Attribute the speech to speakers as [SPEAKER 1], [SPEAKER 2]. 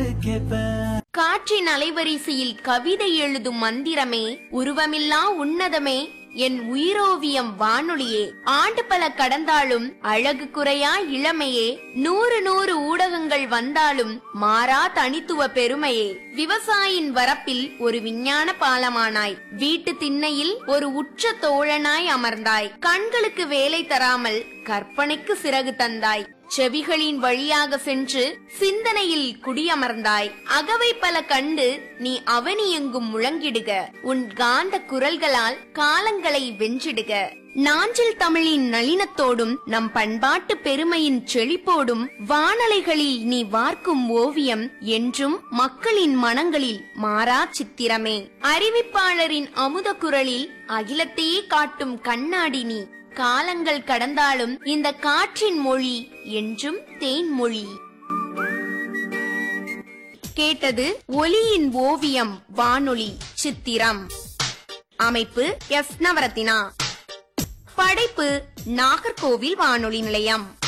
[SPEAKER 1] பாடு கேட்பேன்
[SPEAKER 2] காற்றின் அலைவரிசையில் கவிதை எழுதும் மந்திரமே உருவமில்லா உன்னதமே என் உயிரோவியம் வானொலியே ஆண்டு பல கடந்தாலும் அழகு குறையா இளமையே நூறு நூறு ஊடகங்கள் வந்தாலும் மாறா தனித்துவ பெருமையே விவசாயின் வரப்பில் ஒரு விஞ்ஞான பாலமானாய் வீட்டு திண்ணையில் ஒரு உற்ற தோழனாய் அமர்ந்தாய் கண்களுக்கு வேலை தராமல் கற்பனைக்கு சிறகு தந்தாய் செவிகளின் வழியாக சென்று சிந்தனையில் குடியமர்ந்தாய் அகவை பல கண்டு நீ அவனி எங்கும் முழங்கிடுக உன் காந்த குரல்களால் காலங்களை வென்றிடுக நாஞ்சில் தமிழின் நளினத்தோடும் நம் பண்பாட்டு பெருமையின் செழிப்போடும் வானலைகளில் நீ வார்க்கும் ஓவியம் என்றும் மக்களின் மனங்களில் மாறா சித்திரமே அறிவிப்பாளரின் அமுத குரலில் அகிலத்தையே காட்டும் கண்ணாடி நீ காலங்கள் கடந்தாலும் இந்த காற்றின் மொழி என்றும் தேன்மொழி கேட்டது ஒலியின் ஓவியம் வானொலி சித்திரம் அமைப்பு எஸ் நவரத்தினா படைப்பு நாகர்கோவில் வானொலி நிலையம்